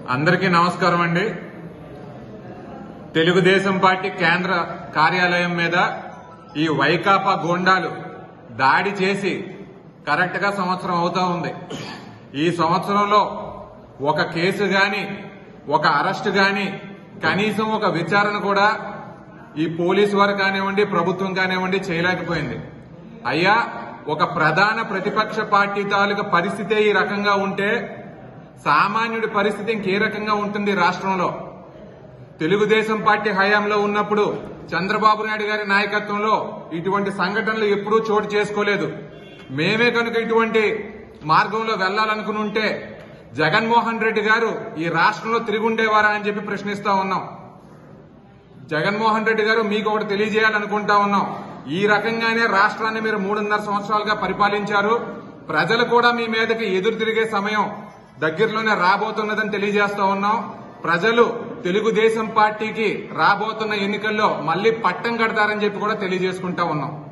అందరికీ నమస్కారం అండి తెలుగుదేశం పార్టీ కేంద్ర కార్యాలయం మీద ఈ వైకాపా గూండాలు దాడి చేసి కరెక్ట్ గా సంవత్సరం అవుతా ఉంది ఈ సంవత్సరంలో ఒక కేసు గాని ఒక అరెస్ట్ గాని కనీసం ఒక విచారణ కూడా ఈ పోలీసు వారు కానివ్వండి ప్రభుత్వం కానివ్వండి చేయలేకపోయింది అయ్యా ఒక ప్రధాన ప్రతిపక్ష పార్టీ తాలూకా పరిస్థితే ఈ రకంగా ఉంటే సామాన్యుడి పరిస్థితి ఇంకే రకంగా ఉంటుంది రాష్ట్రంలో తెలుగుదేశం పార్టీ హయాంలో ఉన్నప్పుడు చంద్రబాబు నాయుడు గారి నాయకత్వంలో ఇటువంటి సంఘటనలు ఎప్పుడూ చోటు చేసుకోలేదు మేమే కనుక ఇటువంటి మార్గంలో వెళ్లాలనుకుని ఉంటే జగన్మోహన్ రెడ్డి గారు ఈ రాష్ట్రంలో తిరిగి ఉండేవారా అని చెప్పి ప్రశ్నిస్తా ఉన్నాం జగన్మోహన్ రెడ్డి గారు మీకు ఒకటి తెలియజేయాలనుకుంటా ఉన్నాం ఈ రకంగానే రాష్ట్రాన్ని మీరు మూడున్నర సంవత్సరాలుగా పరిపాలించారు ప్రజలు కూడా మీ మీదకి ఎదురు తిరిగే సమయం దగ్గరలోనే రాబోతున్నదని తెలియజేస్తా ఉన్నాం ప్రజలు తెలుగుదేశం పార్టీకి రాబోతున్న ఎన్నికల్లో మళ్లీ పట్టం కడతారని చెప్పి కూడా తెలియజేసుకుంటా ఉన్నాం